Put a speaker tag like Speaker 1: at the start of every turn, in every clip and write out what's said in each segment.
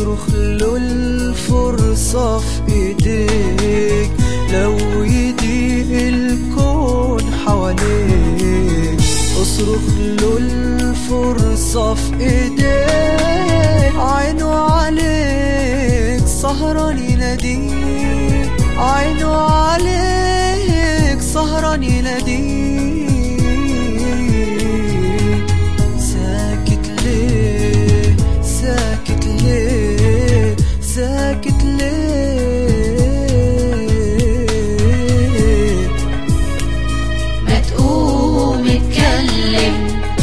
Speaker 1: اصرخ له الفرصة في ايديك لو يضيق الكون حواليك اصرخ له الفرصة في ايديك عينه عليك سهران يناديك عينه عليك سهران يناديك ساكت ليه ساكت ليه ساكت ليه
Speaker 2: ما تقوم اتكلم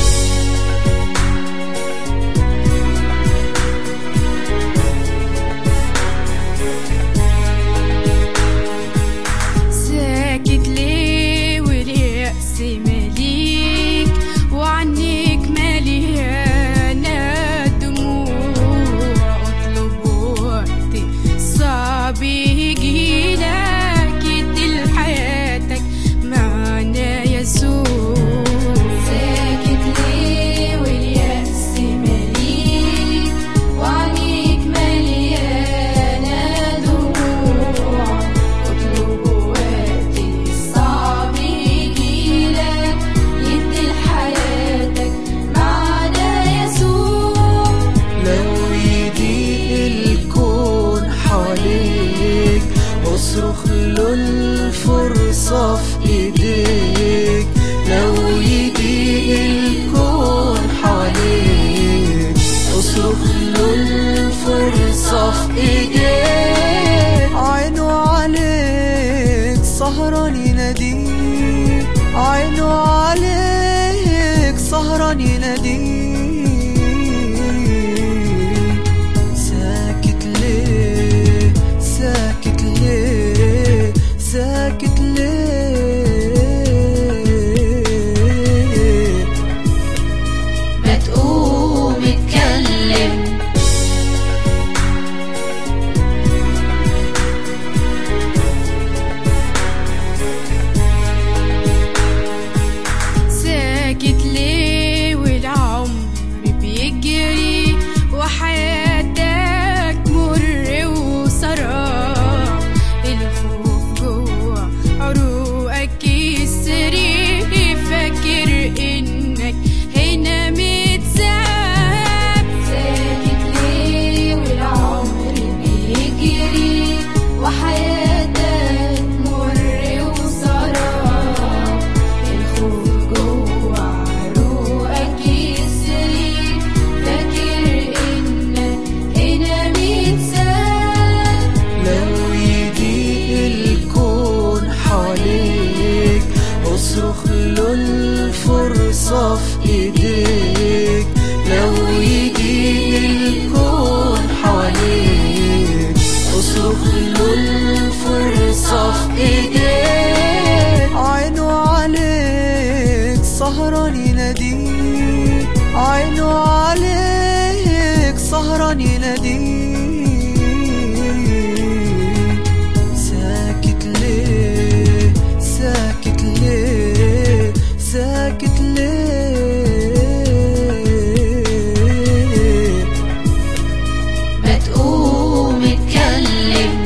Speaker 3: ساكت ليه واليأس مليك وعنيك مليانة دموع اطلب وقت صعب يجيلك يدي لحياتك معنى يسوع
Speaker 2: ساكت ليه واليأس مليك وعنيك مليانة دموع اطلب وقت الصعب يجيلك يدي لحياتك معنى يسوع
Speaker 1: لو يضيق الكون حواليك اصرخ له الفرصة في ايديك لو يضيق الكون حواليك اصرخ له الفرصة في ايديك عينه عليك سهران يناديك عينه عليك سهران يناديك ساكت ليه ساكت ليه ساكت ليه
Speaker 2: ما تقوم اتكلم
Speaker 3: ساكت ليه والعمر بيجري وحياتك مر وسراب الخوف جوه عروقك يسري فاكر انك هنا متساب
Speaker 2: ساكت ليه والعمر بيجري وحياتك مر وسراب الخوف جوه عروقك يسري فاكر انك هنا متساب
Speaker 1: لو يضيق الكون حواليك اصرخ له الفرصة في ايديك لو يضيق الكون حواليك اصرخ له الفرصة في ايديك عينه عليك سهران يناديك عينه عليك سهران يناديك ساكت ليه ساكت ليه ساكت ليه
Speaker 2: ما تقوم اتكلم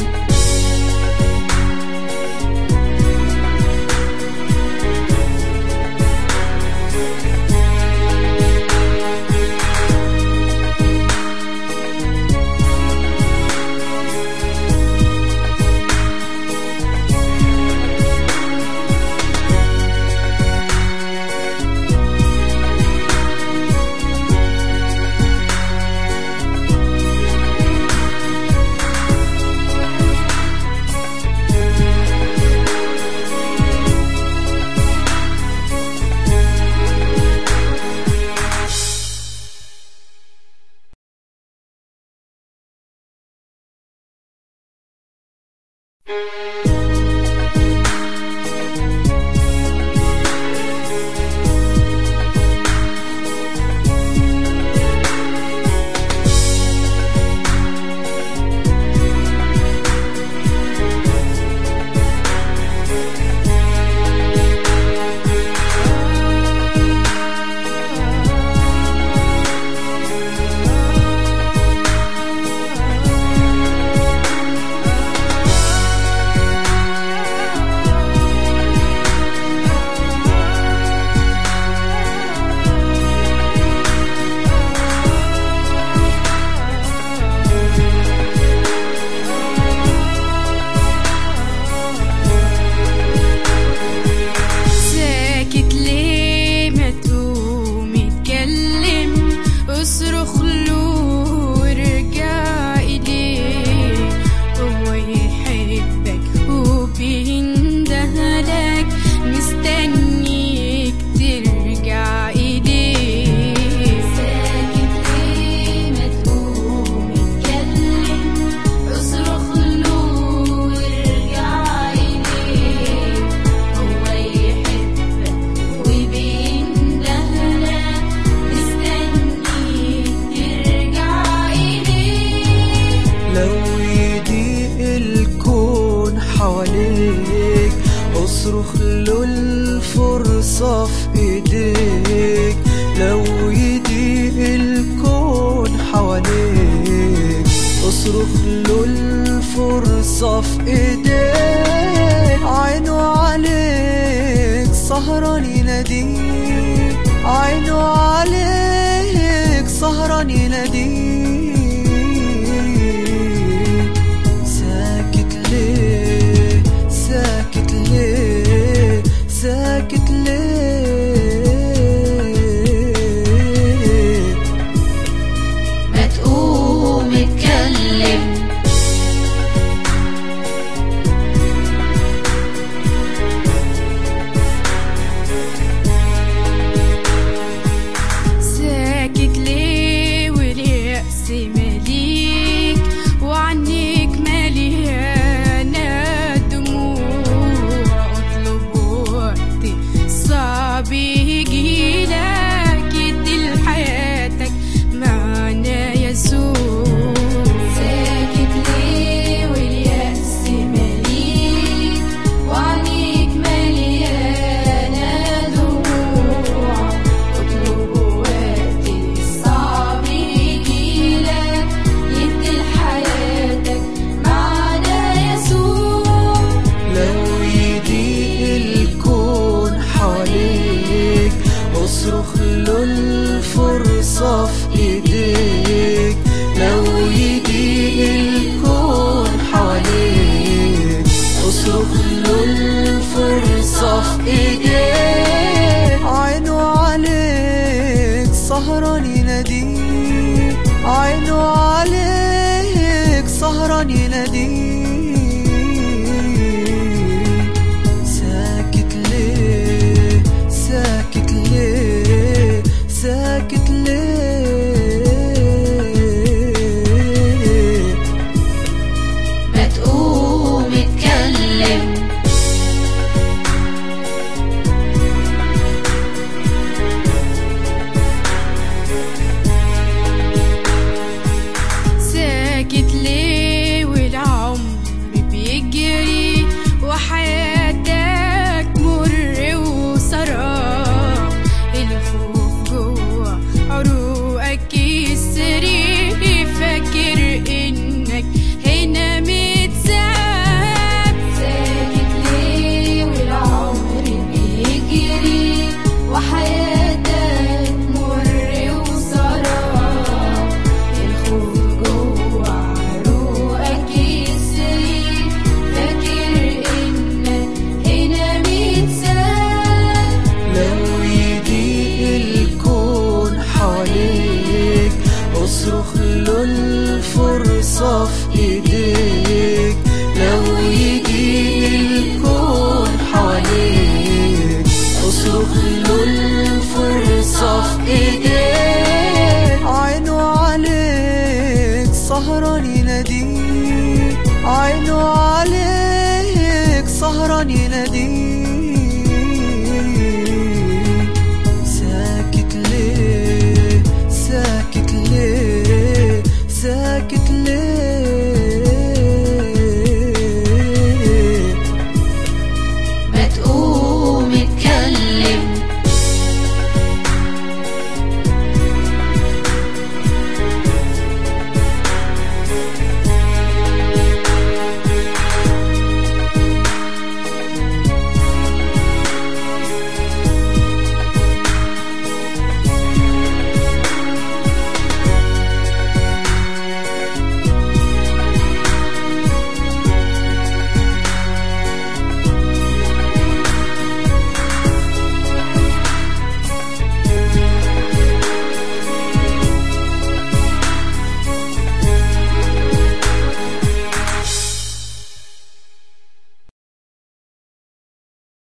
Speaker 1: فرصة في ايديك عينه عليك سهران يناديك عينه عليك سهران يناديك ساكت ليه ساكت ليه ساكت ليه
Speaker 2: ما تقوم اتكلم
Speaker 3: ساكت ليه واليأس مليك وعنيك مليانة دموع اطلب وقت صعب يجيلك يدي لحياتك معنى يسوع
Speaker 2: ساكت ليه واليأس مليك وعنيك مليانة دموع اطلب وقت الصعب يجيلك يدي لحياتك معنى يسوع
Speaker 1: لو يضيق الكون حواليك اصرخ له الفرصة في ايديك لو يضيق الكون حواليك اصرخ له الفرصة في ايديك عينه عليك سهران يناديك عينه عليك سهران يناديك ساكت ليه ساكت ليه ساكت ليه
Speaker 2: ما تقوم اتكلم
Speaker 3: ساكت ليه والعمر بيجري وحياتك مر وسراب الخوف جوا عروقك يسري فاكر انك هنا متساب
Speaker 2: ساكت ليه والعمر بيجري وحياتك مر وسراب الخوف جوا عروقك يسري فاكر انك هنا متساب
Speaker 1: لو يضيق الكون حواليك اصرخ له الفرصة في ايديك لو يضيق الكون حواليك اصرخ له الفرصة في ايديك عينه عليك سهران يناديك عينه